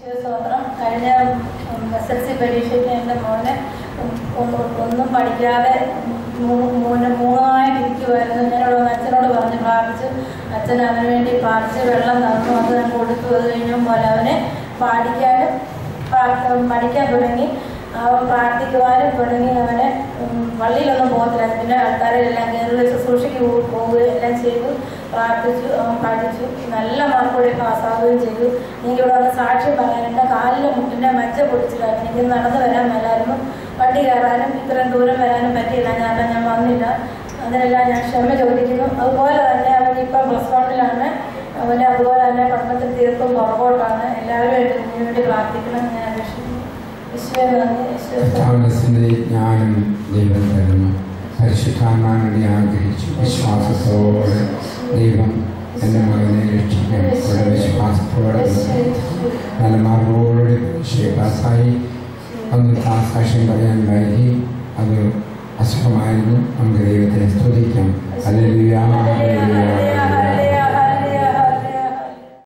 സ്തോത്രം കഴിഞ്ഞ S L C പരീക്ഷയ്ക്ക് എൻ്റെ മോനെ ഒന്നും ഒന്നും പഠിക്കാതെ മൂ- മൂന്ന് മൂന്നായിട്ട് ഇരിക്കുമായിരുന്നു ഞാനോട് വന്ന് അച്ഛനോട് പറഞ്ഞ് പ്രാർത്ഥിച്ചു അച്ഛൻ അവന് വേണ്ടി പ്രാർത്ഥിച്ച് വെള്ളം തന്നു അത് ഞാൻ കൊടുത്തു അത് കഴിഞ്ഞപ്പോൾ അവനെ പാടിക്കാനും പ്രാർത്ഥ- പഠിക്കാൻ തുടങ്ങി അവൻ പ്രാർത്ഥിക്കുവാനും തുടങ്ങി അവനെ ഉം, പള്ളിയിലൊന്നും പോകത്തില്ല പിന്നെ ആൾക്കാരെല്ലാം കയറി ശുശ്രൂഷയ്ക്ക് പോ- പോവുകയും എല്ലാം ചെയ്തു പ്രാർത്ഥിച്ചു അവൻ പഠിച്ചു നല്ല മാർക്കോടെ പാസ്സാവുകയും ചെയ്തു എനിക്ക് ഇവിടെ വന്ന് സാക്ഷ്യം പറയാൻ എൻ്റെ കാലിലെ മുട്ടിൻ്റെ മജ്ജ പൊടിച്ചിട്ടായിരുന്നു എനിക്ക് നടന്നു വരാൻ മേലായിരുന്നു വണ്ടി കയറാനും ഇത്രയും ദൂരം വരാനും പറ്റിയില്ല ഞാൻ ഞാൻ വന്നില്ല അതിനെല്ലാം ഞാൻ ക്ഷമ ചോദിക്കുന്നു അതുപോലെ തന്നെ അവൻ ഇപ്പം പ്ലസ് വണ്ണിലാണ് അവന് അതുപോലെ തന്നെ പഠനത്തിൽ തീർത്തും പുറകോട്ടാണ് എല്ലാവരും ആയിട്ട് ഇതിനു വേണ്ടി പ്രാർത്ഥിക്കണം എന്ന് ഞാൻ അപേക്ഷിക്കുന്നു ഈശോയെ നന്ദി ഈശോയെ സ്തുതി. കർത്താവിന്റെ ജ്ഞാനം ദൈവം തരുന്നു പരിശുദ്ധാത്മാവിനെ ആഗ്രഹിച്ചു വിശ്വാസത്തോടെ ദൈവം എൻ്റെ മകനെ രക്ഷിക്കാൻ ഇവിടെ വിശ്വാസത്തോടെ നല്ല മാർഗോടെ പാസ്സായി അന്ന് ആ സാക്ഷ്യം പറയാൻ വൈകി അത് അസുഖമായിരുന്നു നമുക്ക് ദൈവത്തെ സ്തുതിക്കാം അല്ലെങ്കിൽ